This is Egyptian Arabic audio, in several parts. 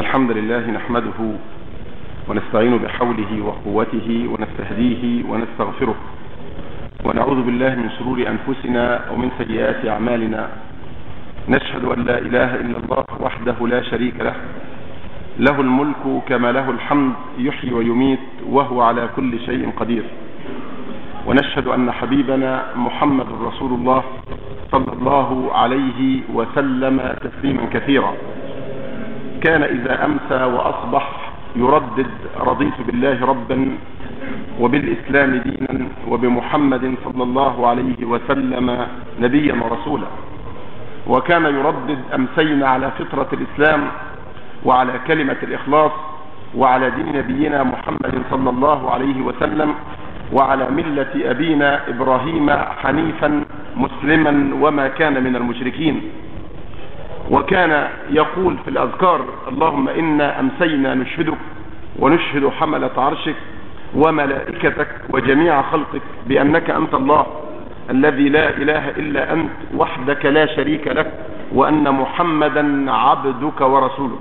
الحمد لله نحمده ونستعين بحوله وقوته ونستهديه ونستغفره ونعوذ بالله من شرور أنفسنا ومن سيئات أعمالنا نشهد أن لا إله إلا الله وحده لا شريك له له الملك كما له الحمد يحيي ويميت وهو على كل شيء قدير ونشهد أن حبيبنا محمد رسول الله صلى الله عليه وسلم تسليما كثيرا كان إذا أمسى وأصبح يردد رضيت بالله ربا وبالإسلام دينا وبمحمد صلى الله عليه وسلم نبيا ورسولا وكان يردد أمسينا على فطرة الإسلام وعلى كلمة الإخلاص وعلى دين نبينا محمد صلى الله عليه وسلم وعلى ملة أبينا إبراهيم حنيفا مسلما وما كان من المشركين وكان يقول في الأذكار اللهم إنا أمسينا نشهدك ونشهد حملة عرشك وملائكتك وجميع خلقك بأنك أنت الله الذي لا إله إلا أنت وحدك لا شريك لك وأن محمدا عبدك ورسولك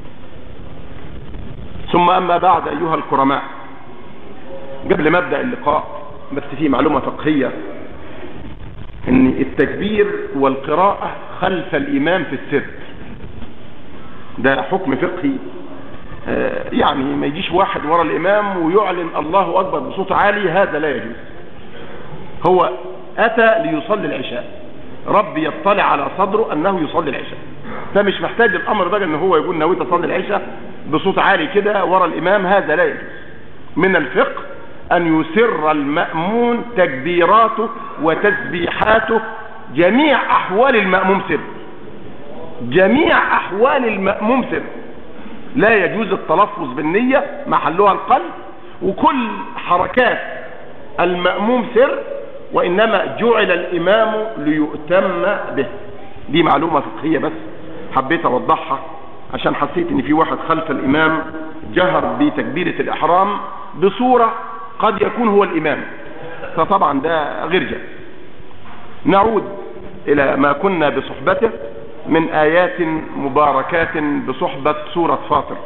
ثم أما بعد أيها الكرماء قبل ما أبدأ اللقاء بس في معلومة فقهية ان التكبير والقراءة خلف الامام في السر ده حكم فقهي يعني ما يجيش واحد ورا الامام ويعلن الله اكبر بصوت عالي هذا لا يجوز هو اتى ليصلي العشاء رب يطلع على صدره انه يصلي العشاء فمش محتاج الامر بقى ان هو يقول نويت اصلي العشاء بصوت عالي كده ورا الامام هذا لا يجوز من الفقه أن يسر المأمون تكبيراته وتسبيحاته جميع أحوال المأموم سر جميع أحوال المأموم سر لا يجوز التلفظ بالنية محلها القلب وكل حركات المأموم سر وإنما جعل الإمام ليؤتم به دي معلومة فقهية بس حبيت أوضحها عشان حسيت ان في واحد خلف الامام جهر بتكبيرة الاحرام بصورة قد يكون هو الامام فطبعا ده غير جائز نعود الى ما كنا بصحبته من ايات مباركات بصحبة سورة فاطر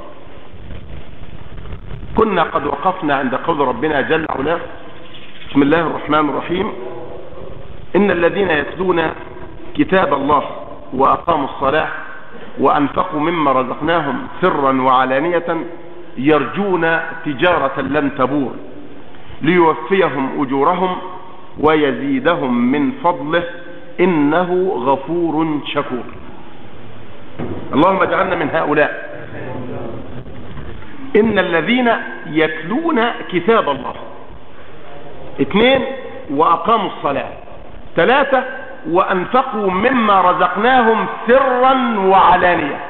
كنا قد وقفنا عند قول ربنا جل وعلا بسم الله الرحمن الرحيم ان الذين يتلون كتاب الله واقاموا الصلاة وانفقوا مما رزقناهم سرا وعلانية يرجون تجارة لن تبور ليوفيهم أجورهم ويزيدهم من فضله إنه غفور شكور اللهم اجعلنا من هؤلاء إن الذين يتلون كتاب الله اثنين وأقاموا الصلاة ثلاثة وأنفقوا مما رزقناهم سرا وعلانية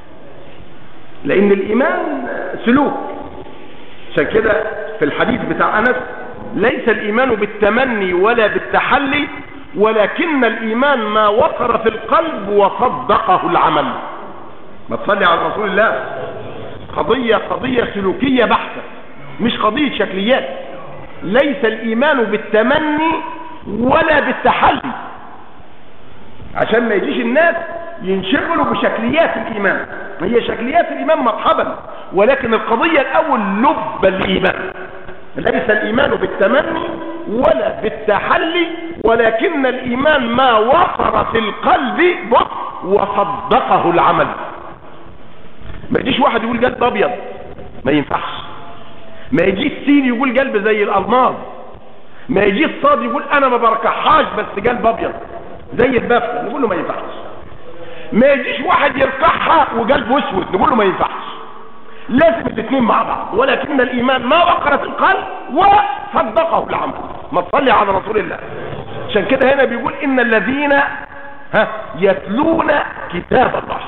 لأن الإيمان سلوك عشان كده في الحديث بتاع أنس ليس الإيمان بالتمني ولا بالتحلي ولكن الإيمان ما وقر في القلب وصدقه العمل ما تصلي على رسول الله قضية قضية سلوكية بحتة مش قضية شكليات ليس الإيمان بالتمني ولا بالتحلي عشان ما يجيش الناس ينشغلوا بشكليات الإيمان ما هي شكليات الإيمان مرحبا ولكن القضية الأول لب الإيمان ليس الإيمان بالتمني ولا بالتحلي ولكن الإيمان ما وقر في القلب وصدقه العمل ما يجيش واحد يقول قلب أبيض ما ينفعش ما يجيش سين يقول قلب زي الألماظ ما يجيش صاد يقول أنا ما بركحهاش بس قلب أبيض زي البافة نقول له ما ينفعش ما يجيش واحد يركحها وقلبه اسود نقول له ما ينفعش لازم الاثنين مع بعض ولكن الايمان ما وقر في القلب وصدقه العمل ما تصلي على رسول الله عشان كده هنا بيقول ان الذين ها يتلون كتاب الله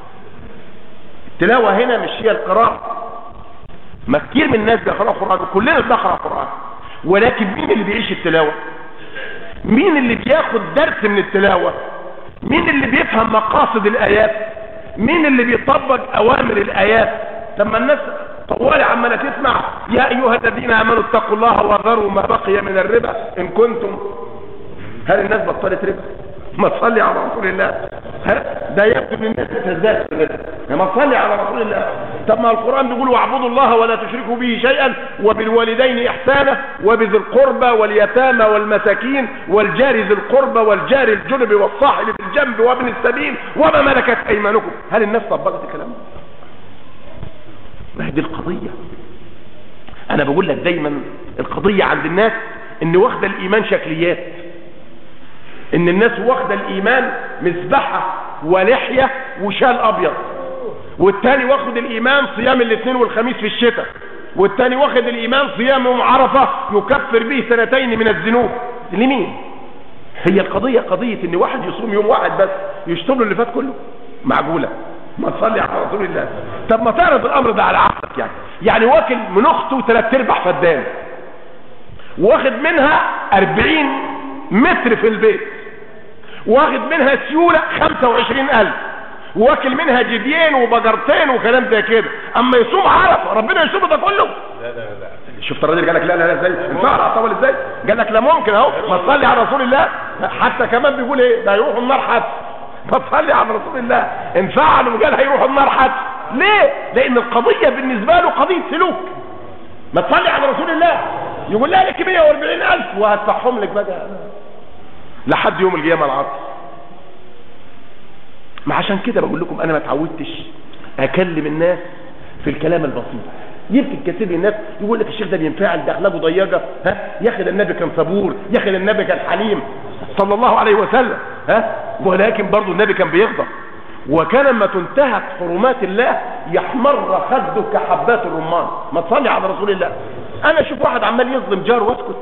التلاوة هنا مش هي القراءة ما كتير من الناس بيقرأوا قرآن وكلنا بنقرأ قرآن ولكن مين اللي بيعيش التلاوة مين اللي بياخد درس من التلاوة مين اللي بيفهم مقاصد الآيات مين اللي بيطبق أوامر الآيات لما الناس طوالي عمالة تسمع يا أيها الذين آمنوا اتقوا الله وذروا ما بقي من الربا إن كنتم هل الناس بطلت ربا ما تصلي على رسول الله ده يبدو ان الناس تزداد ما تصلي على رسول الله طب ما القرآن بيقول واعبدوا الله ولا تشركوا به شيئا وبالوالدين إحسانا وبذي القربى واليتامى والمساكين والجار ذي القربى والجار الجنب والصاحب بالجنب وابن السبيل وما ملكت أيمانكم هل الناس طبقت الكلام ده؟ ما هي دي القضية أنا بقول لك دايما القضية عند الناس إن واخدة الإيمان شكليات إن الناس واخدة الإيمان مسبحة ولحية وشال أبيض والتاني واخد الايمان صيام الاثنين والخميس في الشتاء والتاني واخد الايمان صيام يوم عرفة يكفر به سنتين من الذنوب لمين هي القضية قضية ان واحد يصوم يوم واحد بس يشتم له اللي فات كله معقولة ما تصلي على رسول الله طب ما تعرض الامر ده على عقلك يعني يعني واكل من اخته ثلاث ارباع فدان واخد منها 40 متر في البيت واخد منها سيولة 25000 واكل منها جديين وبقرتين وكلام زي كده اما يصوم عرفه ربنا يصوم ده كله لا لا لا شفت الراجل قال لك لا لا لا ازاي ينفع اطول ازاي قال لك لا ممكن اهو ما تصلي على رسول الله حتى كمان بيقول ايه ده هيروحوا النار حتى ما تصلي على رسول الله انفعل وقال هيروحوا النار حتى ليه لان القضيه بالنسبه له قضيه سلوك ما تصلي على رسول الله يقول لها لك 140000 وهدفعهم لك بقى لحد يوم القيامه العصر ما عشان كده بقول لكم انا ما اتعودتش اكلم الناس في الكلام البسيط يمكن كثير من الناس يقول لك الشيخ ده بينفعل ده اخلاقه ضيقه ها يا اخي ده النبي كان صبور يا اخي ده النبي كان حليم صلى الله عليه وسلم ها ولكن برضه النبي كان بيغضب وكان لما تنتهك حرمات الله يحمر خده كحبات الرمان ما تصلي على رسول الله انا اشوف واحد عمال يظلم جار واسكت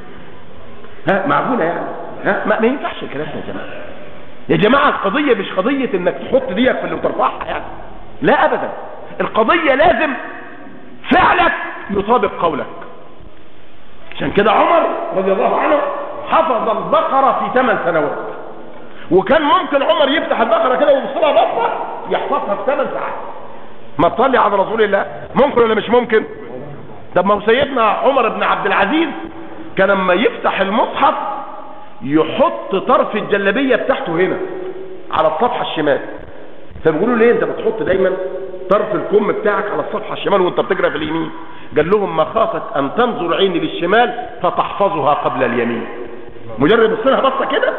ها معقوله يعني ها ما, ما ينفعش الكلام ده يا جماعه يا جماعة القضية مش قضية انك تحط ديك في اللي بترفعها يعني لا ابدا القضية لازم فعلك يطابق قولك عشان كده عمر رضي الله عنه حفظ البقرة في ثمان سنوات وكان ممكن عمر يفتح البقرة كده ويبصلها بصة يحفظها في ثمان ساعات ما تصلي على رسول الله ممكن ولا مش ممكن طب ما هو سيدنا عمر بن عبد العزيز كان لما يفتح المصحف يحط طرف الجلابية بتاعته هنا على الصفحة الشمال فبيقولوا ليه انت بتحط دايما طرف الكم بتاعك على الصفحة الشمال وانت بتقرا في اليمين قال لهم مخافة ان تنظر عيني للشمال فتحفظها قبل اليمين مجرد بصلها بصة كده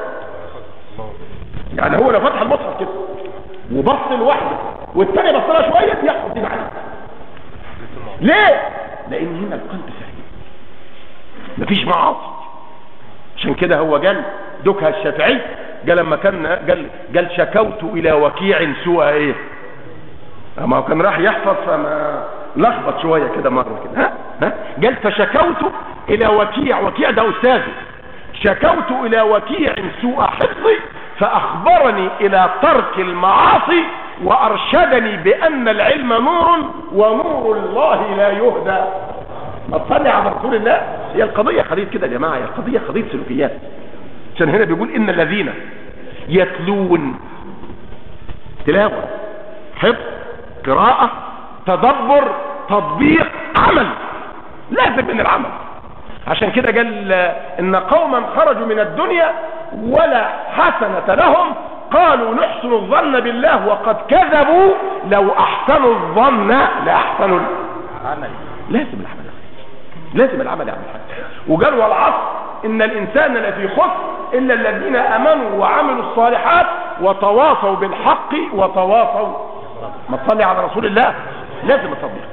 يعني هو لو فتح المصحف كده وبص لوحده والتاني بص لها شوية يحفظ دي معاك ليه لان هنا القلب سليم مفيش معاصي عشان كده هو قال دكها الشافعي قال لما كان قال قال شكوت الى وكيع سوء ايه اما هو كان راح يحفظ فما لخبط شويه كده مره كده ها ها قال فشكوت الى وكيع وكيع ده استاذي شكوت الى وكيع سوء حفظي فاخبرني الى ترك المعاصي وارشدني بان العلم نور ونور الله لا يهدى ما تصلي على رسول الله هي القضية قضية كده يا جماعة هي القضية قضية سلوكيات عشان هنا بيقول ان الذين يتلون تلاوة حفظ قراءة تدبر تطبيق عمل لازم من العمل عشان كده قال ان قوما خرجوا من الدنيا ولا حسنة لهم قالوا نحسن الظن بالله وقد كذبوا لو احسنوا الظن لاحسنوا عمل لازم العمل لازم العمل يعمل حاجة وقال والعصر ان الانسان لفي خسر الا الذين امنوا وعملوا الصالحات وتواصوا بالحق وتواصوا ما تصلي على رسول الله لازم التطبيق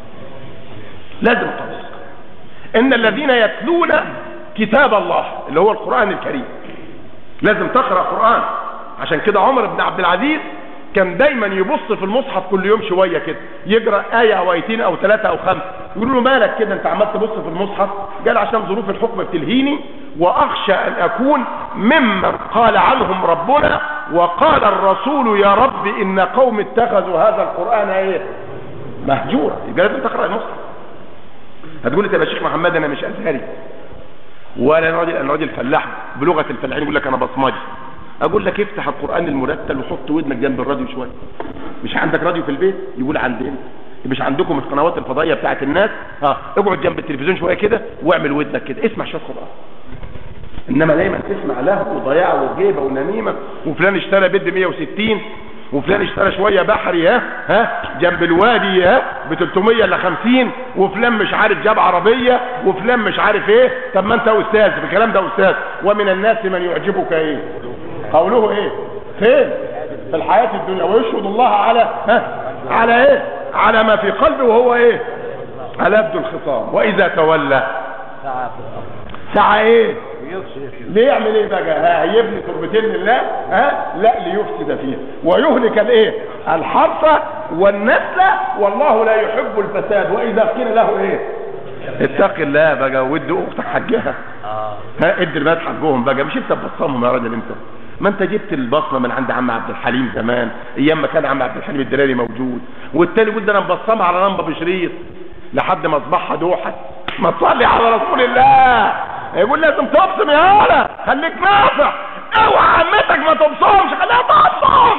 لازم التطبيق ان الذين يتلون كتاب الله اللي هو القرآن الكريم لازم تقرأ قرآن عشان كده عمر بن عبد العزيز كان دايما يبص في المصحف كل يوم شوية كده يقرأ آية او آيتين او ثلاثة او خمسة يقولوا له مالك كده انت عمال تبص في المصحف قال عشان ظروف الحكم بتلهيني واخشى ان اكون ممن قال عنهم ربنا وقال الرسول يا رب ان قوم اتخذوا هذا القرآن ايه مهجورا يبقى لازم تقرأ المصحف هتقول لي طب يا شيخ محمد انا مش ازهري ولا انا راجل انا راجل فلاح بلغه الفلاحين يقول لك انا بصمجي اقول لك افتح القران المرتل وحط ودنك جنب الراديو شويه مش عندك راديو في البيت يقول عندنا مش عندكم القنوات الفضائيه بتاعت الناس اه اقعد جنب التلفزيون شويه كده واعمل ودنك كده اسمع شويه قران انما دايما تسمع له وضياع وجيبه ونميمه وفلان اشترى بيت ب 160 وفلان اشترى شويه بحري ها ها جنب الوادي ها ب 300 ل 50 وفلان مش عارف جاب عربيه وفلان مش عارف ايه طب ما انت استاذ في الكلام ده استاذ ومن الناس من يعجبك ايه قوله ايه فين في الحياه الدنيا ويشهد الله على ها على ايه على ما في قلبه وهو ايه على يبدو الخصام واذا تولى سعى ايه ليه يعمل ايه بقى ها يبني تربتين لله ها لا ليفسد فيها ويهلك الايه الحرث والنسل والله لا يحب الفساد واذا قيل له ايه اتق الله بقى ودي اختك حجها ها ادي البنات حجهم بقى مش انت بتصمم يا راجل انت ما انت جبت البصمه من عند عم عبد الحليم زمان ايام ما كان عم عبد الحليم الدلالي موجود والتاني يقول ده انا مبصمها على لمبه بشريط لحد ما اصبحها دوحه ما تصلي على رسول الله يقول لازم تبصم يا هلا خليك نافع اوعى عمتك ما تبصمش خليها تبصم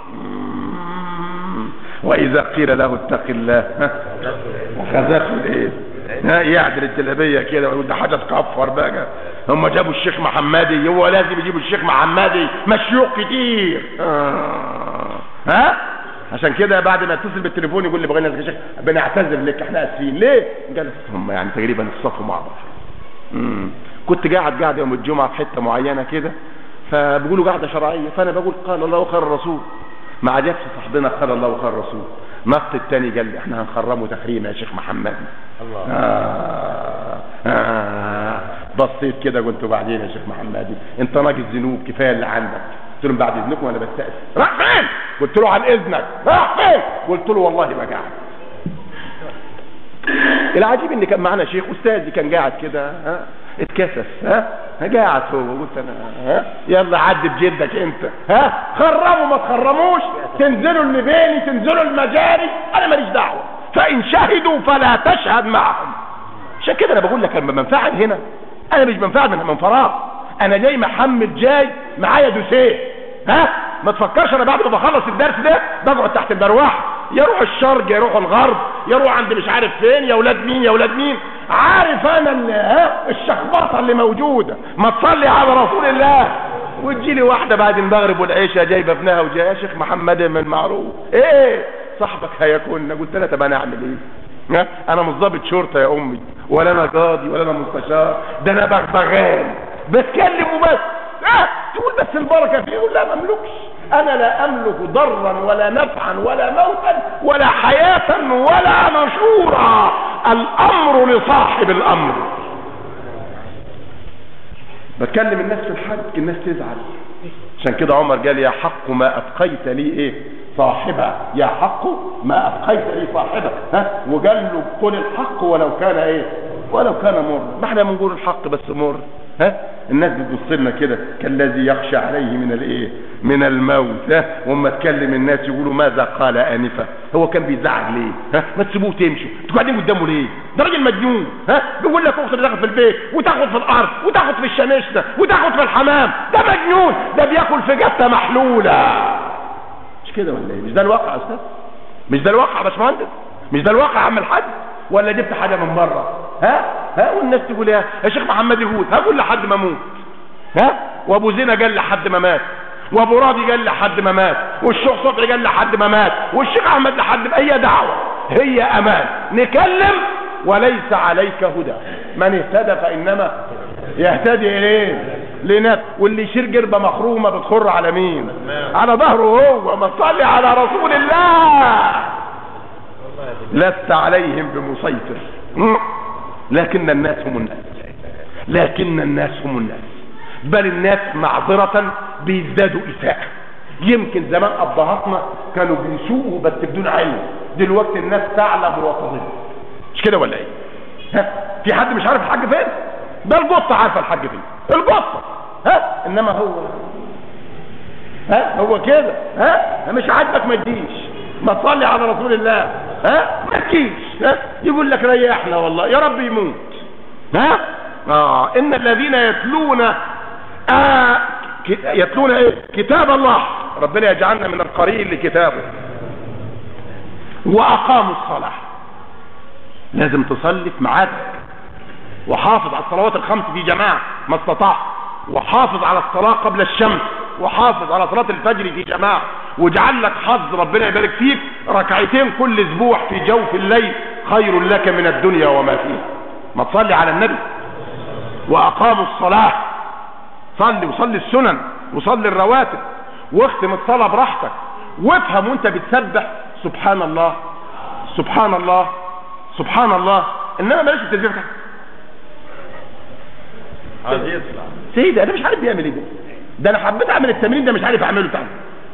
واذا قيل له اتق الله خذته الايه ها يعدل الجلابيه كده ويقول ده حاجه تكفر بقى هم جابوا الشيخ محمدي هو لازم يجيبوا الشيخ محمدي مشيوخ كتير آه. ها عشان كده بعد ما اتصل بالتليفون يقول لي بغينا يا شيخ بنعتذر لك احنا اسفين ليه قال هم يعني تقريبا اتصفوا مع بعض مم. كنت قاعد قاعد يوم الجمعه في حته معينه كده فبيقولوا قاعده شرعيه فانا بقول قال الله خير الرسول ما عجبش صاحبنا قال الله خير الرسول نط التاني قال لي احنا هنخرمه تخريم يا شيخ محمد الله آه آه بصيت كده قلت بعدين يا شيخ محمد انت راجل ذنوب كفايه اللي عندك قلت لهم بعد اذنكم انا بستأذن راح فين قلت له عن اذنك راح فين قلت له والله ما قاعد العجيب ان كان معنا شيخ استاذي كان قاعد كده ها اتكسف ها قاعد هو قلت انا ها يلا عد بجدك انت ها خرموا ما تخرموش تنزلوا اللي بيني تنزلوا المجاري انا ماليش دعوه فان شهدوا فلا تشهد معهم عشان كده انا بقول لك لما بنفعل هنا انا مش بنفعل من من فراغ انا جاي محمد جاي معايا دوسيه ها ما تفكرش انا بعد ما بخلص الدرس ده بقعد تحت المروحه يروح الشرق يروح الغرب يروح عند مش عارف فين يا ولاد مين يا ولاد مين عارف انا اللي ها الشخبطه اللي موجوده ما تصلي على رسول الله وتجي لي واحده بعد المغرب والعشاء جايبه ابنها وجايه يا شيخ محمد من المعروف ايه صاحبك هيكون قلت لها طب انا اعمل ايه ها؟ انا مش ضابط شرطه يا امي ولا انا قاضي ولا انا مستشار ده انا بغبغان بتكلم وبس ها تقول بس البركه فيه يقول لا مملكش انا لا املك ضرا ولا نفعا ولا موتا ولا حياه ولا نشورا الامر لصاحب الامر بتكلم الناس في الحج الناس تزعل عشان كده عمر قال يا حق ما ابقيت لي ايه صاحبه يا حق ما ابقيت لي صاحبه ها وقال له قل الحق ولو كان ايه ولو كان مر ما احنا بنقول الحق بس مر ها الناس بتبص لنا كده كالذي يخشى عليه من الايه من الموت ها واما تكلم الناس يقولوا ماذا قال انفا هو كان بيزعج ليه ها ما تسيبوه تمشوا انتوا قاعدين قدامه ليه ده راجل مجنون ها بيقول لك اخت تاخد في البيت وتاخد في الارض وتاخد في الشمشنه وتاخد في الحمام ده مجنون ده بياكل في جته محلوله مش كده ولا ايه مش ده الواقع يا استاذ مش ده الواقع يا باشمهندس مش ده الواقع يا عم الحاج ولا جبت حاجه من بره ها ها والناس تقول يا يا شيخ محمد يقول هقول لحد ما اموت ها وابو زينه قال لحد ما مات وابو راضي قال لحد ما مات والشيخ صبحي قال لحد ما مات والشيخ احمد لحد ما هي دعوه هي امان نكلم وليس عليك هدى من اهتدى فانما يهتدي اليه لنفس واللي يشير جربه مخرومه بتخر على مين على ظهره هو ما تصلي على رسول الله لست عليهم بمسيطر م? لكن الناس هم الناس لكن الناس هم الناس بل الناس معذرة بيزدادوا إساءة يمكن زمان أبهاتنا كانوا بيسوقوا بس بدون علم دلوقتي الناس تعلم وتظن مش كده ولا ايه ها في حد مش عارف الحاج فين ده القطة عارفة الحاج فين القطة ها انما هو ها هو كده ها مش عاجبك ما تجيش ما تصلي على رسول الله ها ما تجيش ها يقول لك ريحنا والله يا رب يموت ها اه ان الذين يتلون آه ك- يتلون ايه كتاب الله ربنا يجعلنا من القرين لكتابه واقاموا الصلاه لازم تصلي في ميعادك وحافظ على الصلوات الخمس في جماعه ما استطاع وحافظ على الصلاه قبل الشمس وحافظ على صلاه الفجر في جماعه واجعل لك حظ ربنا يبارك فيك ركعتين كل اسبوع في جوف الليل خير لك من الدنيا وما فيها ما تصلي على النبي واقاموا الصلاة صلي وصلي السنن وصلي الرواتب واختم الصلاة براحتك وافهم وانت بتسبح سبحان الله سبحان الله سبحان الله انما بلاش التسبيح بتاعك عايز يطلع سيدي انا مش عارف بيعمل ايه ده ده انا حبيت اعمل التمرين ده مش عارف اعمله تاني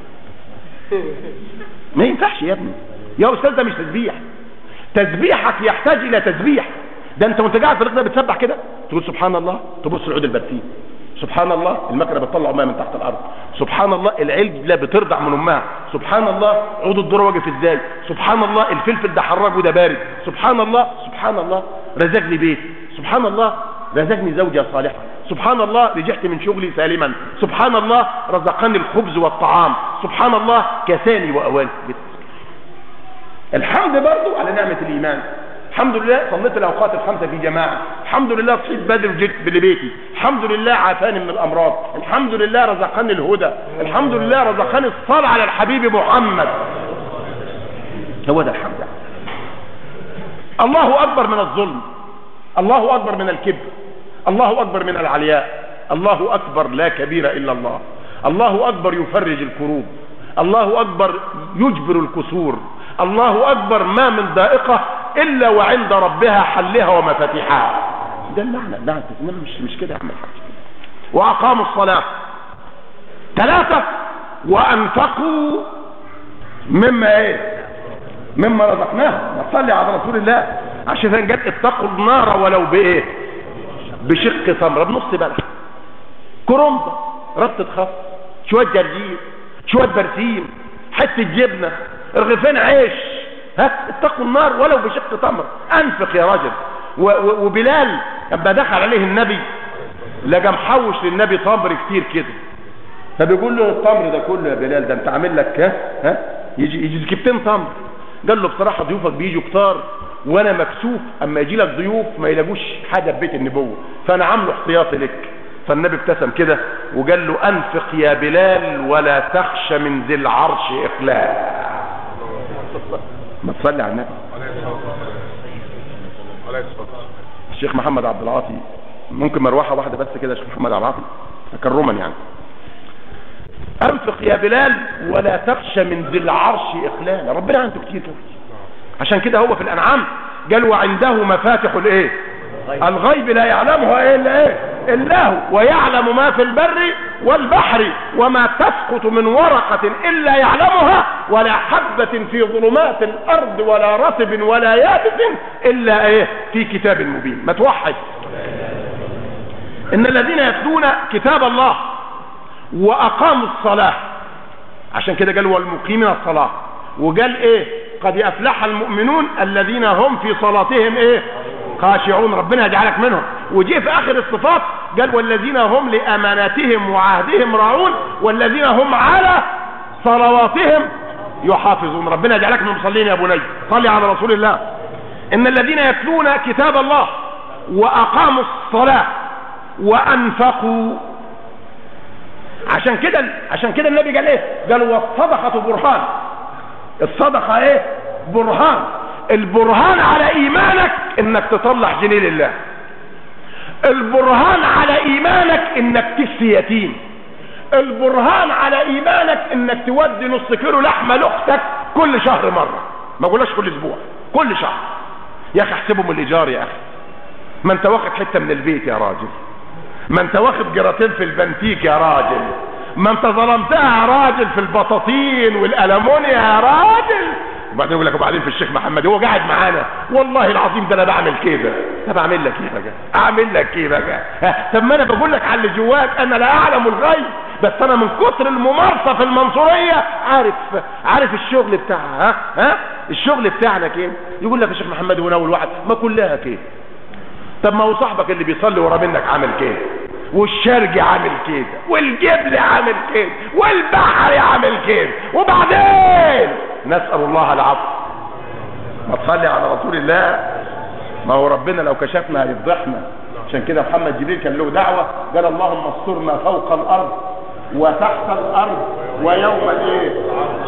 ما ينفعش يا ابني يا استاذ ده مش تسبيح تسبيحك يحتاج الى تسبيح ده انت وانت قاعد في الرقبه بتسبح كده تقول سبحان الله تبص العود البرسيم سبحان الله المكنه بتطلع ميه من تحت الارض سبحان الله العجله بترضع من امها سبحان الله عود الذره واقف ازاي سبحان الله الفلفل ده حراج وده بارد سبحان الله سبحان الله رزقني بيت سبحان الله رزقني زوجة صالحة سبحان الله رجعت من شغلي سالما سبحان الله رزقني الخبز والطعام سبحان الله كساني وأواني الحمد برضو على نعمة الإيمان الحمد لله صليت الأوقات الخمسة في جماعة الحمد لله صحيت بدري وجيت لبيتي الحمد لله عافاني من الأمراض الحمد لله رزقني الهدى الحمد لله رزقني الصلاة على الحبيب محمد هو ده الحمد الله أكبر من الظلم الله أكبر من الكبر الله أكبر من العلياء الله أكبر لا كبير إلا الله الله أكبر يفرج الكروب الله أكبر يجبر الكسور الله أكبر ما من ضائقة إلا وعند ربها حلها ومفاتيحها ده المعنى ده إنما مش مش كده يا عم الحاج وأقاموا الصلاة ثلاثة وأنفقوا مما إيه مما رزقناهم نصلي على رسول الله عشان جت اتقوا النار ولو بايه بشق تمره بنص بلح كرنبه ربطه خس شويه جرجير شويه برسيم حته جبنه رغيفين عيش ها اتقوا النار ولو بشق تمر انفق يا راجل و- و- وبلال لما دخل عليه النبي لقى محوش للنبي تمر كتير كده فبيقول له التمر ده كله يا بلال ده انت عامل لك ها ها يجي يجي كيبتين تمر قال له بصراحه ضيوفك بيجوا كتار وانا مكسوف اما يجي لك ضيوف ما يلاقوش حاجه في بيت النبوه فانا عامله احتياطي لك فالنبي ابتسم كده وقال له انفق يا بلال ولا تخش من ذي العرش اقلال ما تصلي على النبي عليه الصلاة والسلام الشيخ محمد عبد العاطي ممكن مروحه واحده بس كده يا شيخ محمد عبد العاطي تكرما يعني انفق يا بلال ولا تخشى من ذي العرش اقلالا ربنا عنده كتير كده عشان كده هو في الانعام قال وعنده مفاتح الايه الغيب لا يعلمها الا ايه الا هو ويعلم ما في البر والبحر وما تسقط من ورقة الا يعلمها ولا حبة في ظلمات الارض ولا رطب ولا يابس الا ايه في كتاب مبين ما توحد ان الذين يتلون كتاب الله واقاموا الصلاة عشان كده قال والمقيمين الصلاة وقال ايه قد افلح المؤمنون الذين هم في صلاتهم ايه خاشعون ربنا يجعلك منهم وجي في اخر الصفات قال والذين هم لاماناتهم وعهدهم راعون والذين هم على صلواتهم يحافظون ربنا يجعلك من المصلين يا بني صلي على رسول الله ان الذين يتلون كتاب الله واقاموا الصلاة وانفقوا عشان كده عشان كده النبي قال ايه قال والصدقه برهان الصدقه ايه برهان البرهان على ايمانك انك تطلع جنيه لله البرهان على ايمانك انك تكفي يتيم البرهان على ايمانك انك تودي نص كيلو لحمه لاختك كل شهر مره ما اقولش كل اسبوع كل شهر يا اخي احسبه من الايجار يا اخي ما انت واخد حته من البيت يا راجل ما انت واخد جراتين في البنتيك يا راجل ما انت ظلمتها يا راجل في البطاطين والالمونيا يا راجل وبعدين يقول لك وبعدين في الشيخ محمد هو قاعد معانا والله العظيم ده انا بعمل كده طب اعمل لك ايه بقى اعمل لك ايه بقى ها، طب ما انا بقول لك على اللي جواك انا لا اعلم الغيب بس انا من كتر الممارسه في المنصوريه عارف عارف الشغل بتاعها ها ها الشغل بتاعنا كده يقول لك يا شيخ محمد هو اول واحد ما كلها كده طب ما هو صاحبك اللي بيصلي ورا منك عامل كده والشرج عامل كده والجبل عامل كده والبحر عامل كده وبعدين نسأل الله العفو ما تصلي على رسول الله ما هو ربنا لو كشفنا هيفضحنا عشان كده محمد جبريل كان له دعوة قال اللهم استرنا فوق الارض وتحت الارض ويوم الايه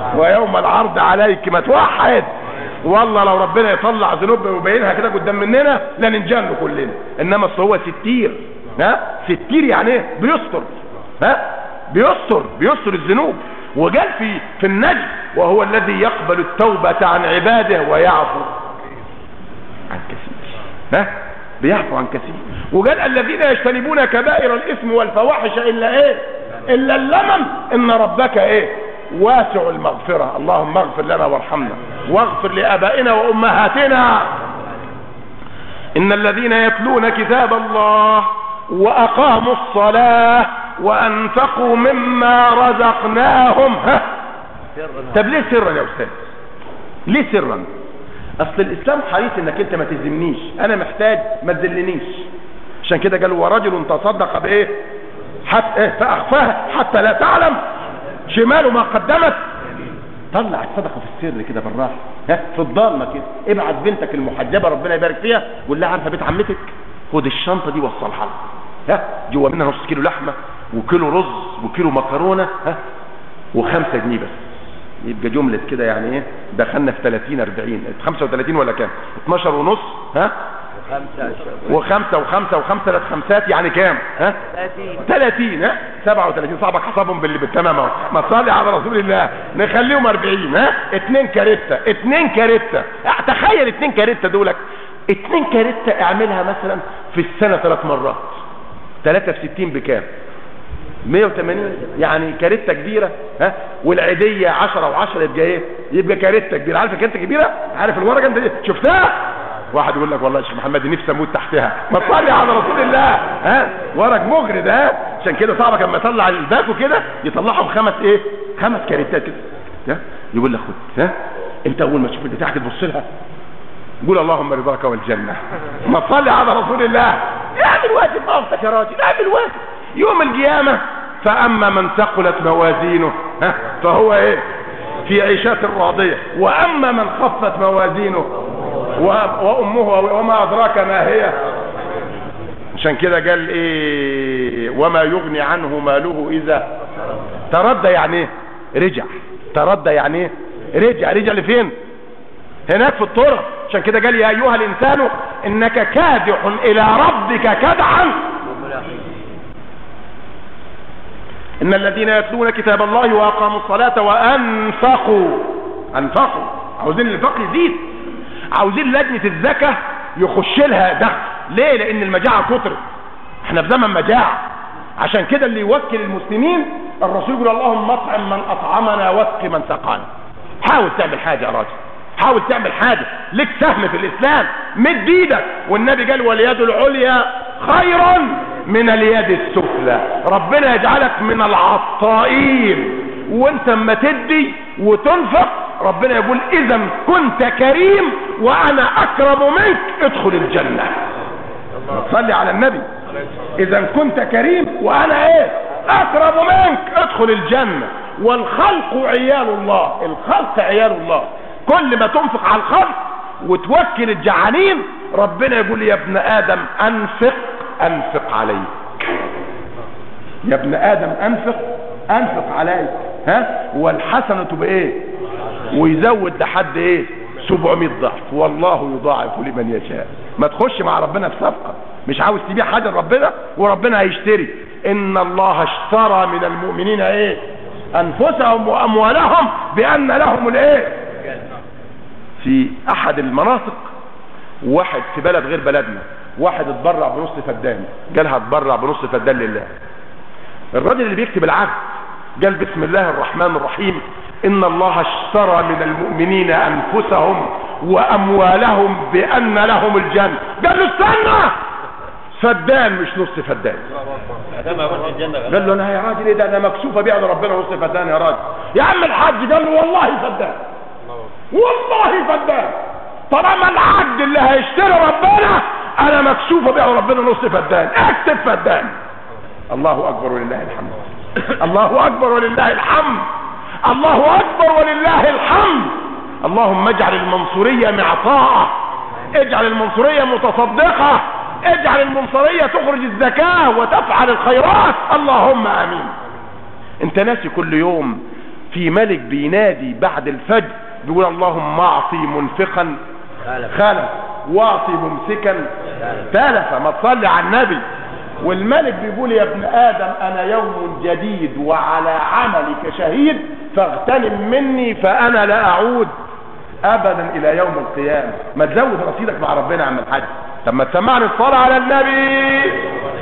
ويوم العرض عليك ما توحد والله لو ربنا يطلع ذنوبنا ويبينها كده قدام مننا لننجن كلنا انما اصل هو ستير ها ستير يعني ايه بيستر ها بيستر بيستر الذنوب وقال في في النجم وهو الذي يقبل التوبة عن عباده ويعفو عن كثير ها بيعفو عن كثير وقال الذين يجتنبون كبائر الاثم والفواحش الا ايه الا اللمم ان ربك ايه واسع المغفرة اللهم اغفر لنا وارحمنا واغفر لابائنا وامهاتنا ان الذين يتلون كتاب الله واقاموا الصلاة وانفقوا مما رزقناهم ها طب ليه سرا يا استاذ ليه سرا اصل الاسلام حريص انك انت ما تلزمنيش انا محتاج ما تذلنيش عشان كده قال ورجل تصدق بايه حتى إيه فاخفاها حتى لا تعلم شماله ما قدمت طلع الصدقه في السر كده بالراحه ها في الضلمه كده ابعت بنتك المحجبه ربنا يبارك فيها قول لها عارفه بيت عمتك خد الشنطه دي وصلها لها ها جوا منها نص كيلو لحمه وكيلو رز وكيلو مكرونه ها وخمسة جنيه بس يبقى جملة كده يعني ايه دخلنا في 30 40 35 ولا كام 12 ونص ها وخمسة وخمسة وخمسة ثلاث خمسات يعني كام ها 30 ها 37 صعبك حسابهم باللي بالتمام اهو ما تصلي على رسول الله نخليهم 40 ها اتنين كاريتا اتنين كاريتا تخيل اتنين كاريتا دولك اتنين كاريتا اعملها مثلا في السنة ثلاث مرات 3 في 60 بكام 180 يعني كاريتا كبيره ها والعيديه 10 و10 يبقى ايه يبقى كاريتا كبيره عارف كاريتا كبيره عارف الورقه انت دي شفتها واحد يقول لك والله يا شيخ محمد نفسي اموت تحتها ما تصلي على رسول الله ها ورق مغرد ها عشان كده صاحبك لما يطلع الباكو كده يطلعهم خمس ايه خمس كاريتات كده ها يقول لك خد ها انت اول ما تشوف البتاع كده تبص لها قول اللهم رضاك والجنه ما تصلي على رسول الله اعمل واجب اختك يا راجل اعمل واجب يوم القيامة فأما من ثقلت موازينه ها فهو ايه في عيشات راضية وأما من خفت موازينه وأمه وما أدراك ما هي عشان كده قال ايه وما يغني عنه ماله إذا تردى يعني ايه رجع تردى يعني ايه رجع رجع لفين هناك في الطرق عشان كده قال يا أيها الإنسان إنك كادح إلى ربك كدحا ان الذين يتلون كتاب الله واقاموا الصلاة وانفقوا انفقوا عاوزين الانفاق يزيد عاوزين لجنة الزكاة يخش لها دخل ليه لان المجاعة كترت احنا في زمن مجاعة عشان كده اللي يوكل المسلمين الرسول يقول اللهم اطعم من اطعمنا واسق من سقانا حاول تعمل حاجة يا راجل حاول تعمل حاجة لك سهم في الاسلام مد ايدك والنبي قال واليد العليا خير من اليد السفلى ربنا يجعلك من العطائين وانت اما تدي وتنفق ربنا يقول اذا كنت كريم وانا اكرم منك ادخل الجنة صلي على النبي اذا كنت كريم وانا ايه اكرم منك ادخل الجنة والخلق عيال الله الخلق عيال الله كل ما تنفق على الخلق وتوكل الجعانين ربنا يقول يا ابن ادم انفق انفق عليك يا ابن ادم انفق انفق عليك ها والحسنة بايه ويزود لحد ايه 700 ضعف والله يضاعف لمن يشاء ما تخش مع ربنا في صفقة مش عاوز تبيع حاجة لربنا وربنا هيشتري ان الله اشترى من المؤمنين ايه انفسهم واموالهم بان لهم الايه في احد المناطق واحد في بلد غير بلدنا واحد اتبرع بنص فدان قال هتبرع بنص فدان لله الراجل اللي بيكتب العقد قال بسم الله الرحمن الرحيم ان الله اشترى من المؤمنين انفسهم واموالهم بان لهم الجنة قال له استنى فدان مش نص فدان قال له انا يا راجل ايه ده انا مكسوف ابيع لربنا نص فدان يا راجل يا عم الحاج قال له والله فدان والله فدان طالما العقد اللي هيشتري ربنا انا مكسوف ابيع ربنا نص فدان اكتب فدان الله اكبر ولله الحمد الله اكبر ولله الحمد الله اكبر ولله الحمد اللهم اجعل المنصورية معطاءة اجعل المنصورية متصدقة اجعل المنصورية تخرج الزكاة وتفعل الخيرات اللهم امين انت ناسي كل يوم في ملك بينادي بعد الفجر بيقول اللهم اعطي منفقا خلف واعطي ممسكا تلف ما تصلي على النبي والملك بيقول يا ابن ادم انا يوم جديد وعلى عملك شهيد فاغتنم مني فانا لا اعود ابدا الى يوم القيامه ما تزود رصيدك مع ربنا يا عم الحاج طب ما تسمعني الصلاه على النبي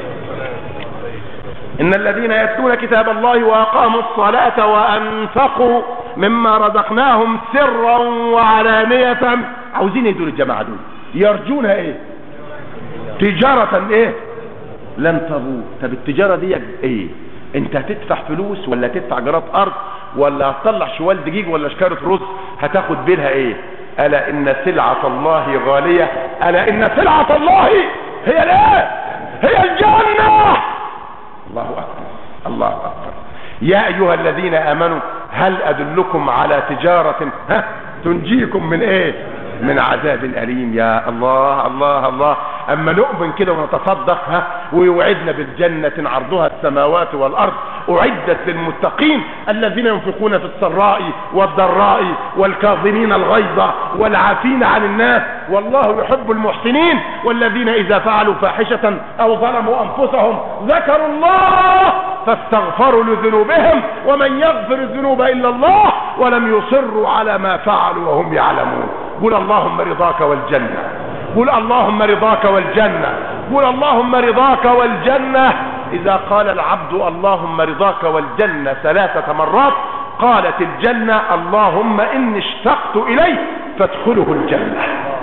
ان الذين يتلون كتاب الله واقاموا الصلاه وانفقوا مما رزقناهم سرا وعلانيه عاوزين ايه دول الجماعه دول يرجون ايه تجاره ايه لن تبور طب التجاره دي ايه انت هتدفع فلوس ولا تدفع جرات ارض ولا هتطلع شوال دقيق ولا شكاره رز هتاخد بينها ايه الا ان سلعه الله غاليه الا ان سلعه الله هي الايه هي الجنه الله اكبر الله اكبر يا ايها الذين امنوا هل ادلكم على تجاره ها تنجيكم من ايه من عذاب أليم يا الله الله الله أما نؤمن كده ونتصدق ها ويوعدنا بالجنة عرضها السماوات والأرض أعدت للمتقين الذين ينفقون في السراء والضراء والكاظمين الغيظ والعافين عن الناس والله يحب المحسنين والذين إذا فعلوا فاحشة أو ظلموا أنفسهم ذكروا الله فاستغفروا لذنوبهم ومن يغفر الذنوب إلا الله ولم يصروا على ما فعلوا وهم يعلمون قل اللهم رضاك والجنة قل اللهم رضاك والجنة قل اللهم رضاك والجنة إذا قال العبد اللهم رضاك والجنة ثلاثة مرات قالت الجنة اللهم إني اشتقت إليه فادخله الجنة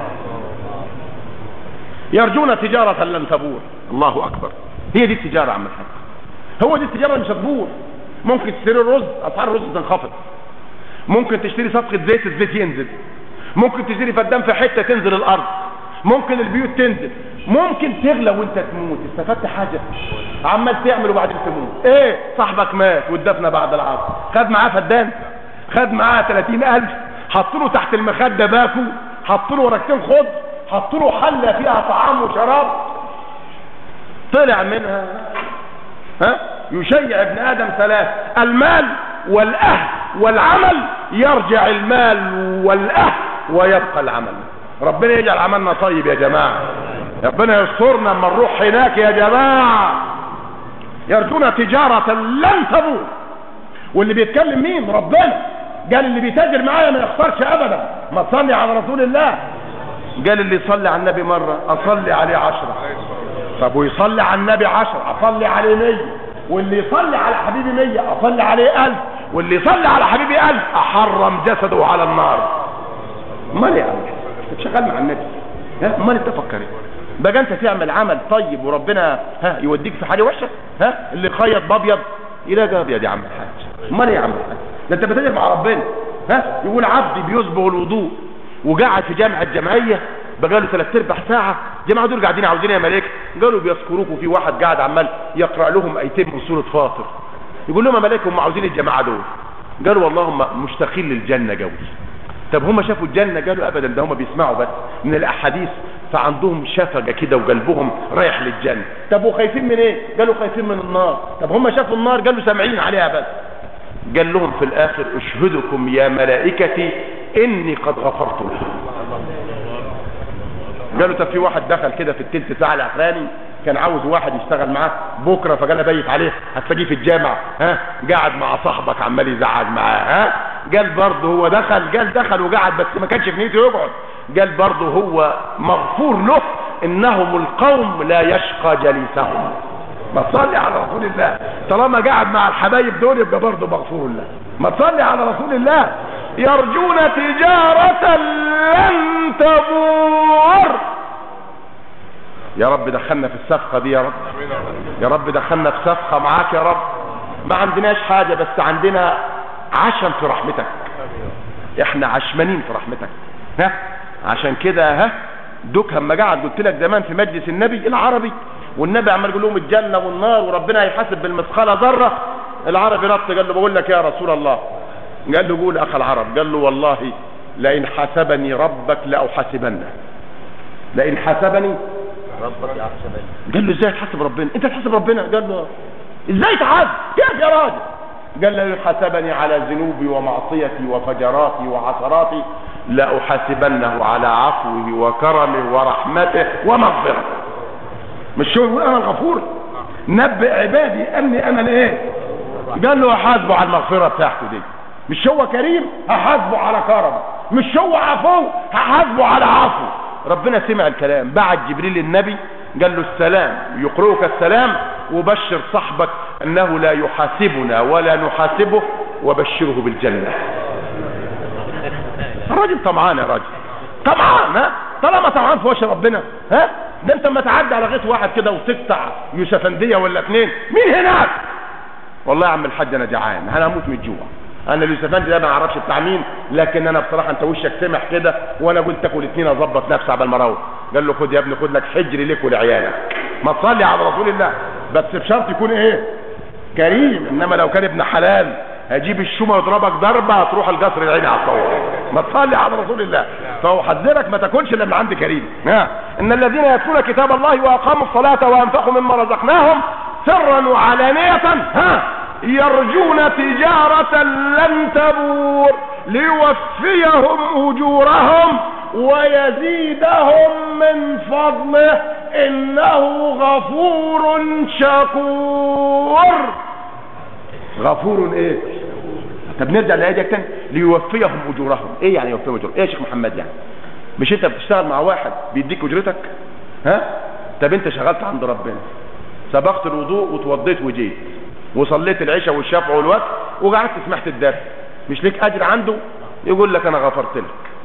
يرجون تجارة لن تبور الله أكبر هي دي التجارة عم الحاج هو دي التجارة مش هتبور ممكن تشتري الرز أسعار الرز تنخفض ممكن تشتري صفقة زيت الزيت ينزل ممكن تشتري فدان في حته تنزل الارض ممكن البيوت تنزل ممكن تغلى وانت تموت استفدت حاجه عمال تعمل وبعدين تموت ايه صاحبك مات والدفنه بعد العصر خد معاه فدان خد معاه 30000 حط له تحت المخده باكو حط له ورقتين خضر حط له حله فيها طعام وشراب طلع منها ها يشيع ابن ادم ثلاث المال والاهل والعمل يرجع المال والاهل ويبقى العمل ربنا يجعل عملنا طيب يا جماعة ربنا يسترنا اما نروح هناك يا جماعة يرجون تجارة لن تبور واللي بيتكلم مين ربنا قال اللي بيتاجر معايا ما يخسرش ابدا ما تصلي على رسول الله قال اللي يصلي على النبي مرة اصلي عليه عشرة طب ويصلي على النبي عشرة اصلي عليه مية واللي يصلي على حبيبي مية اصلي عليه الف واللي يصلي على حبيبي الف احرم جسده على النار امال يا عم انت شغال مع النبي ها امال انت فكر ايه بقى انت تعمل عمل طيب وربنا ها يوديك في حاجه وحشه ها اللي خيط بابيض يلاقي ابيض يا عم الحاج امال يا عم الحاج ده انت بتجر مع ربنا ها يقول عبدي بيسبغ الوضوء وقاعد في جامع الجمعيه بقاله ثلاث ارباع ساعه جماعه دول قاعدين عاوزين يا ملائكه قالوا بيذكروك وفي واحد قاعد عمال يقرا لهم ايتين من سوره فاطر يقول لهم يا ملائكه هم عاوزين الجماعه دول قالوا والله هم مشتاقين للجنه قوي طب هم شافوا الجنة قالوا ابدا ده هم بيسمعوا بس من الاحاديث فعندهم شفقة كده وقلبهم رايح للجنة طب وخايفين من ايه قالوا خايفين من النار طب هم شافوا النار قالوا سامعين عليها بس قال لهم في الاخر اشهدكم يا ملائكتي اني قد غفرت لهم قالوا طب في واحد دخل كده في التلت ساعة الاخراني كان عاوز واحد يشتغل معاه بكره فقال بيت عليه هتلاقيه في الجامع ها قاعد مع صاحبك عمال يزعج معاه ها قال برضه هو دخل قال دخل وقعد بس ما كانش في نيته يقعد قال برضه هو مغفور له انهم القوم لا يشقى جليسهم ما تصلي على رسول الله طالما قاعد مع الحبايب دول يبقى برضه مغفور له ما تصلي على رسول الله يرجون تجارة لن تبور يا رب دخلنا في الصفقة دي يا رب يا رب دخلنا في صفقة معاك يا رب ما عندناش حاجة بس عندنا عشم في رحمتك احنا عشمانين في رحمتك ها عشان كده ها دوك لما قعد قلت لك زمان في مجلس النبي العربي والنبي عمال يقول لهم الجنة والنار وربنا هيحاسب بالمثقالة ذرة العربي نط قال له بقول لك يا رسول الله قال له قول اخ العرب قال له والله لئن حسبني ربك لاحاسبنه لئن حسبني ربك يحسبني قال له ازاي تحاسب ربنا انت تحاسب ربنا قال له ازاي تحاسب كيف يا راجل قال لن حسبني على ذنوبي ومعصيتي وفجراتي وعثراتي لأحاسبنه على عفوه وكرمه ورحمته ومغفرته مش هو يقول انا الغفور نبئ عبادي اني انا الايه قال له هحاسبه على المغفره بتاعته دي مش هو كريم هحاسبه على كرمه مش هو عفو هحاسبه على عفو ربنا سمع الكلام بعت جبريل النبي قال له السلام يقرئك السلام وبشر صاحبك انه لا يحاسبنا ولا نحاسبه وبشره بالجنه الراجل طمعان يا راجل طمعان ها طالما طمعان في وجه ربنا ها ده انت اما تعدي على غيط واحد كده وتقطع يوسفنديه ولا اتنين مين هناك والله يا عم الحاج انا جعان انا هموت من الجوع انا اليوسفندي ده ما اعرفش بتاع مين لكن انا بصراحه انت وشك سمح كده وانا قلت اكل اتنين اظبط نفسي عبال ما اروح قال له خد يا ابني خد لك حجر ليك ولعيالك ما تصلي على رسول الله بس بشرط يكون ايه كريم انما لو كان ابن حلال هجيب الشومه ويضربك ضربه هتروح القصر العيني على الصور ما تصلي على رسول الله فاحذرك ما تاكلش الا من عند كريم ها ان الذين يتلون كتاب الله واقاموا الصلاه وانفقوا مما رزقناهم سرا وعلانيه ها يرجون تجارة لن تبور ليوفيهم أجورهم ويزيدهم من فضله إنه غفور شكور غفور ايه طب نرجع لآية تاني ليوفيهم أجورهم ايه يعني يوفيهم أجورهم ايه يا شيخ محمد يعني مش انت بتشتغل مع واحد بيديك أجرتك ها طب انت شغلت عند ربنا سبقت الوضوء وتوضيت وجيت وصليت العشاء والشفع والوقت وقعدت سمعت الدرس مش ليك اجر عنده يقول لك انا غفرت لك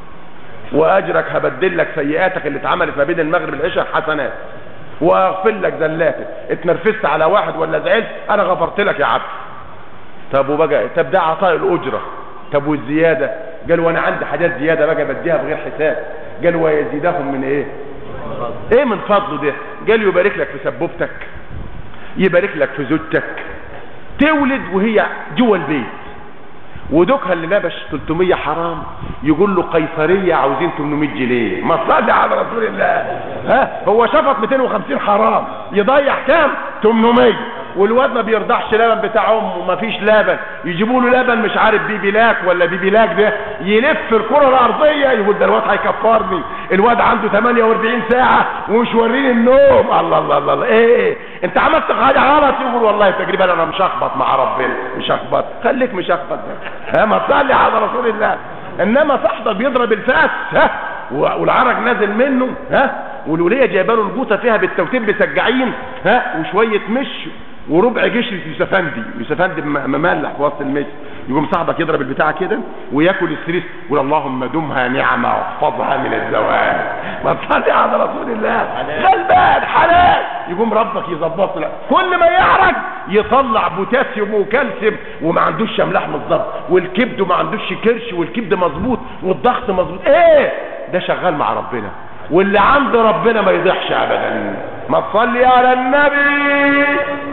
واجرك هبدل لك سيئاتك اللي اتعملت ما بين المغرب والعشاء حسنات واغفر لك زلاتك اتنرفزت على واحد ولا زعلت انا غفرت لك يا عبد طب وبقى طب ده عطاء الاجره طب والزياده قال وانا عندي حاجات زياده بقى بديها بغير حساب قال ويزيدهم من ايه ايه من فضله ده قال يبارك لك في سبوبتك يبارك لك في زوجتك تولد وهي جوه البيت ودوكها اللي لبش 300 حرام يقول له قيصريه عاوزين 800 جنيه ما تصلي على رسول الله ها هو شفط 250 حرام يضيع كام 800 والواد ما بيرضعش لبن بتاع امه ما فيش لبن يجيبوا له لبن مش عارف بيبي لاك ولا بيبي لاك ده يلف الكره الارضيه يقول ده الواد هيكفرني الواد عنده 48 ساعه ومش وريني النوم الله الله الله, الله. ايه ايه انت عملت حاجه غلط يقول والله تقريبا انا مش هخبط مع ربنا مش هخبط خليك مش هخبط ها ما تصلي على رسول الله انما صاحبك بيضرب الفاس ها والعرج نازل منه ها والوليه جايبه له الجوطه فيها بالتوتين بسجعين ها وشويه مش وربع جشر يوسفندي يوسفندي مملح في وسط المجلس يقوم صاحبك يضرب البتاع كده وياكل السريس يقول اللهم دمها نعمه واحفظها من الزوال ما تصلي على رسول الله غلبان حلال يقوم ربك يظبط لك كل ما يعرج يطلع بوتاسيوم وكالسيوم وما عندوش املاح بالظبط والكبد ما عندوش كرش والكبد مظبوط والضغط مظبوط ايه ده شغال مع ربنا واللي عند ربنا ما يضيعش ابدا ما تصلي على النبي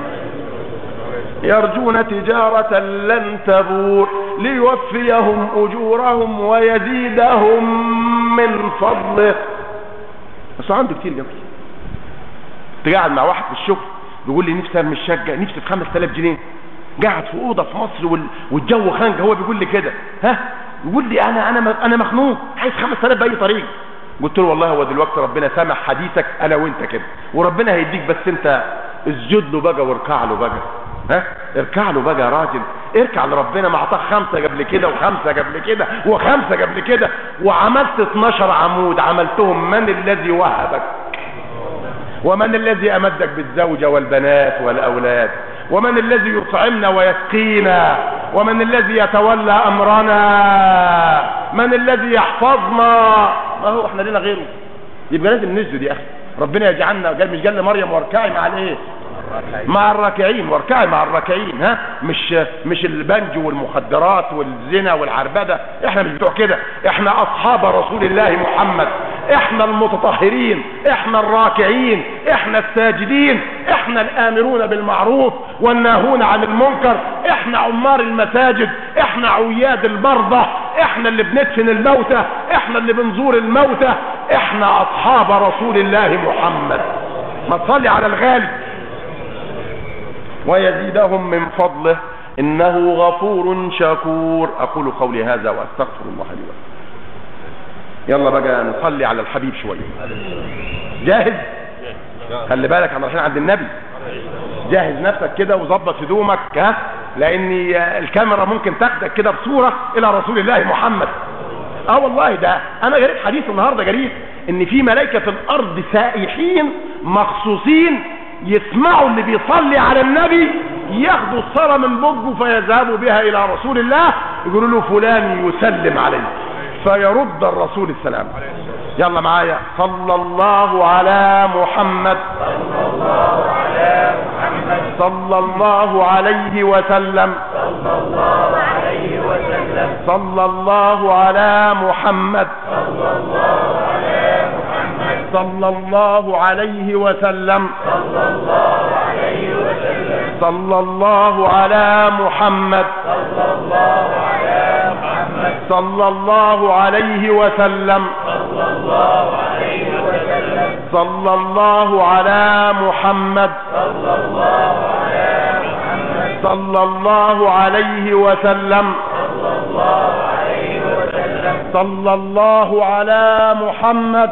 يرجون تجارة لن تبور ليوفيهم أجورهم ويزيدهم من فضله بس عنده كتير جميل قاعد مع واحد في الشغل بيقول لي نفسي ارمي الشقه نفسي في 5000 جنيه قاعد في اوضه في مصر وال... والجو خانق هو بيقول لي كده ها يقول لي انا انا انا مخنوق عايز 5000 باي طريق قلت له والله هو دلوقتي ربنا سامع حديثك انا وانت كده وربنا هيديك بس انت اسجد له بقى واركع له بقى ها اركع له بقى يا راجل اركع لربنا ما اعطاك خمسه قبل كده وخمسه قبل كده وخمسه قبل كده وعملت 12 عمود عملتهم من الذي وهبك ومن الذي امدك بالزوجه والبنات والاولاد ومن الذي يطعمنا ويسقينا ومن الذي يتولى امرنا من الذي يحفظنا ما هو احنا لنا غيره يبقى لازم نسجد يا اخي ربنا يجعلنا قال مش قال لمريم واركعي مع الايه مع الراكعين واركعي مع الراكعين ها مش مش البنج والمخدرات والزنا والعربده احنا مش بتوع كده احنا اصحاب رسول الله محمد احنا المتطهرين احنا الراكعين احنا الساجدين احنا الامرون بالمعروف والناهون عن المنكر احنا عمار المساجد احنا عياد المرضى احنا اللي بندفن الموتى احنا اللي بنزور الموتى احنا اصحاب رسول الله محمد ما تصلي على الغالي ويزيدهم من فضله إنه غفور شكور أقول قولي هذا وأستغفر الله لي ولكم يلا بقى نصلي على الحبيب شوية جاهز خلي بالك احنا رايحين عند النبي جهز نفسك كده وظبط هدومك ها لان الكاميرا ممكن تاخدك كده بصوره الى رسول الله محمد اه والله ده انا قريت حديث النهارده قريت ان في ملائكه في الارض سائحين مخصوصين يسمعوا اللي بيصلي على النبي ياخدوا الصلاه من بقه فيذهبوا بها الى رسول الله يقولوا له فلان يسلم عليه فيرد الرسول السلام يلا معايا صلى الله على محمد صلى الله عليه وسلم صلى الله على محمد صلى الله عليه وسلم صلى الله على محمد صلى الله عليه وسلم صلى الله على محمد صلى الله عليه وسلم صلى الله على محمد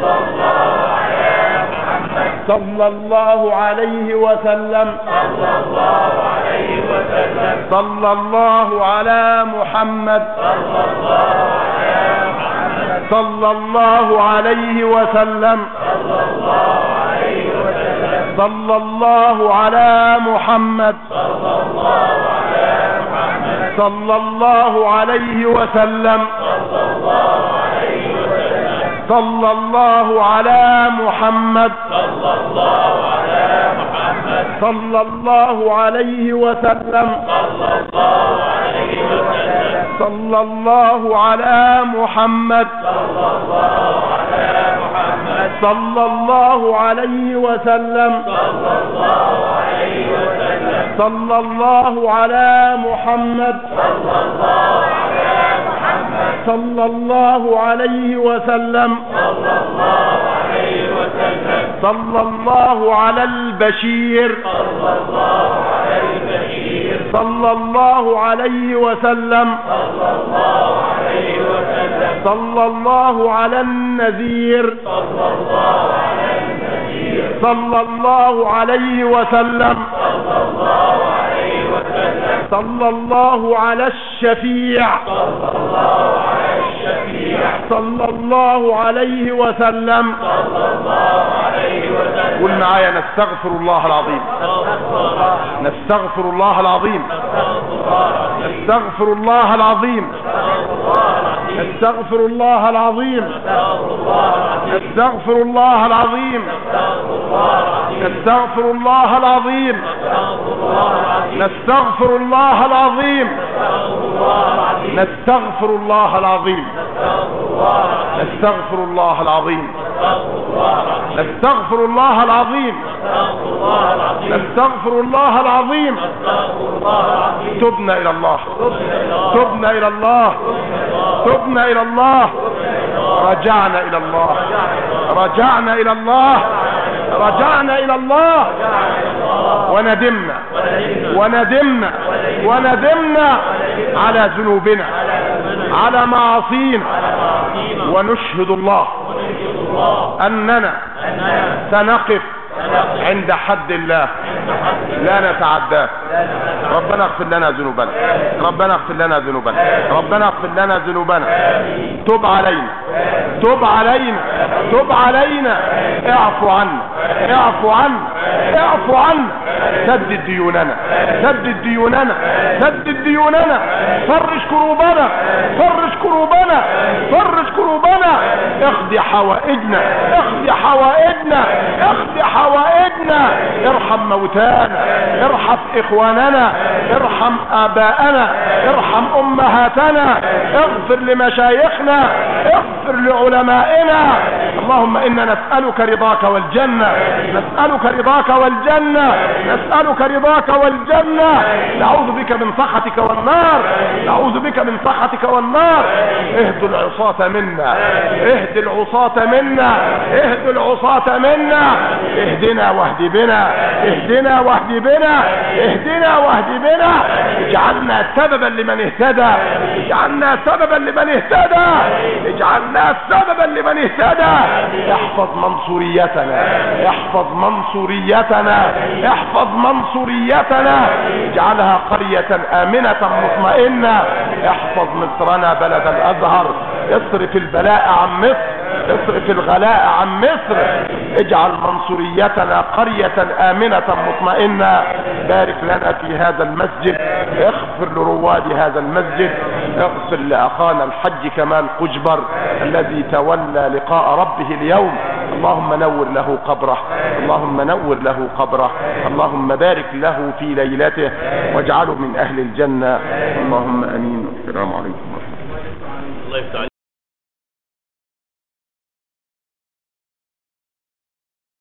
صلى الله عليه وسلم صلى الله على محمد صلى الله عليه وسلم صلى الله على محمد صلى الله عليه وسلم صلى الله على محمد صلى الله عليه وسلم صلى الله على محمد صلى الله عليه وسلم صلى الله على محمد صلى الله عليه وسلم صلى الله على البشير صلى الله عليه وسلم صلى الله على النذير صلى الله عليه وسلم صلى الله على الشفيع صلى الله عليه وسلم قول معايا نستغفر الله العظيم نستغفر الله العظيم نستغفر الله العظيم نستغفر الله العظيم نستغفر الله العظيم نستغفر الله العظيم نستغفر الله العظيم نستغفر الله العظيم نستغفر الله العظيم نستغفر الله العظيم نستغفر الله العظيم تبنا الى الله تبنا الى الله تبنا الى الله رجعنا الى الله رجعنا الى الله رجعنا الى الله وندمنا وندمنا وندمنا على ذنوبنا على معاصينا ونشهد الله اننا سنقف عند حد الله لا نتعداه ربنا اغفر لنا ذنوبنا ربنا اغفر لنا ذنوبنا ربنا اغفر لنا ذنوبنا تب علينا تب علينا تب علينا اعفو عنا اعفو عنا اعفو عنا سدد ديوننا سدد ديوننا سدد ديوننا فرج كروبنا فرج كروبنا فرج كروبنا اقضي حوائجنا اقضي حوائجنا اقضي حوائجنا ارحم موتانا ارحم اخواننا ارحم اباءنا ارحم امهاتنا اغفر لمشايخنا اغفر لعلمائنا اللهم إنا نسألك رضاك والجنة نسألك رضاك والجنة نسألك رضاك والجنة نعوذ بك من سخطك والنار نعوذ بك من سخطك والنار اهد العصاة منا اهد العصاة منا اهد العصاة منا اهدنا واهد بنا اهدنا واهد بنا اهدنا واهد بنا اجعلنا سببا لمن اهتدى اجعلنا سببا لمن اهتدى اجعلنا سببا لمن اهتدى احفظ منصوريتنا احفظ منصوريتنا احفظ منصوريتنا اجعلها قرية امنة مطمئنة احفظ مصرنا بلد الازهر اصرف البلاء عن مصر اصرف الغلاء عن مصر اجعل منصوريتنا قرية آمنة مطمئنة بارك لنا في هذا المسجد اغفر لرواد هذا المسجد اغفر لأخانا الحج كمال قجبر الذي تولى لقاء ربه اليوم اللهم نور له قبره اللهم نور له قبره اللهم بارك له في ليلته واجعله من أهل الجنة اللهم أمين السلام عليكم ورحمة الله الله يفتح عليك